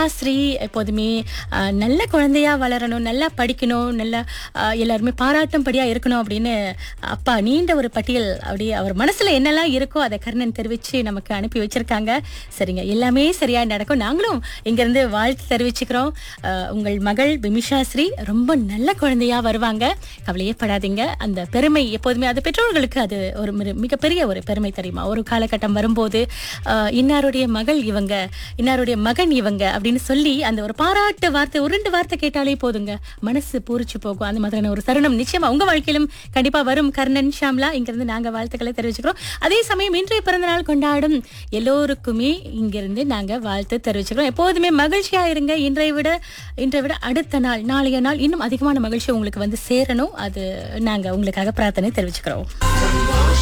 ஸ்ரீ எப்போதுமே அஹ், நல்ல குழந்தையா வளரணும் நல்லா படிக்கணும் நல்லா அஹ், எல்லாருமே பாராட்டும்படியா இருக்கணும் அப்படின்னு அப்பா நீண்ட ஒரு பட்டியல் அப்படியே அவர் மனசுல என்னெல்லாம் இருக்கோ அதை கர்ணன் தெரிவிச்சு நமக்கு அனுப்பி வச்சிருக்காங்க சரிங்க எல்லாமே சரியா நடக்கும் நாங்களும் இங்க இருந்து வாழ்த்து தெரிவிச்சுக்கிறோம் அஹ், உங்கள் மகள் பிமிஷா ஸ்ரீ ரொம்ப நல்ல குழந்தையா வருவாங்க கவலையே படாதீங்க அந்த பெருமை எப்போதுமே அது பெற்றோர்களுக்கு அது ஒரு மிக- மிகப்பெரிய ஒரு பெருமை தெரியுமா ஒரு காலகட்டம் வரும்போது அஹ், இன்னாருடைய மகள் இவங்க இன்னாருடைய மகன் இவங்க அப்படின்னு சொல்லி அந்த ஒரு பாராட்டு வார்த்தை ஒரு ரெண்டு வார்த்தை கேட்டாலே போதுங்க மனசு பூரிச்சு போகும் அந்த மாதிரியான ஒரு தருணம் நிச்சயமா உங்க வாழ்க்கையிலும் கண்டிப்பா வரும் கர்ணன் ஷாம்லா இங்கிருந்து நாங்க வாழ்த்துக்களை தெரிவிச்சுக்கிறோம் அதே சமயம் இன்றைய பிறந்தநாள் கொண்டாடும் எல்லோருக்குமே இங்கிருந்து நாங்க வாழ்த்து தெரிவிச்சுக்கிறோம் எப்போதுமே மகிழ்ச்சியா இருங்க இன்றைய விட இன்றைய விட அடுத்த நாள் நாளைய நாள் இன்னும் அதிகமான மகிழ்ச்சி உங்களுக்கு வந்து சேரணும் அது நாங்க உங்களுக்காக பிரார்த்தனை தெரிவிச்சுக்கிறோம்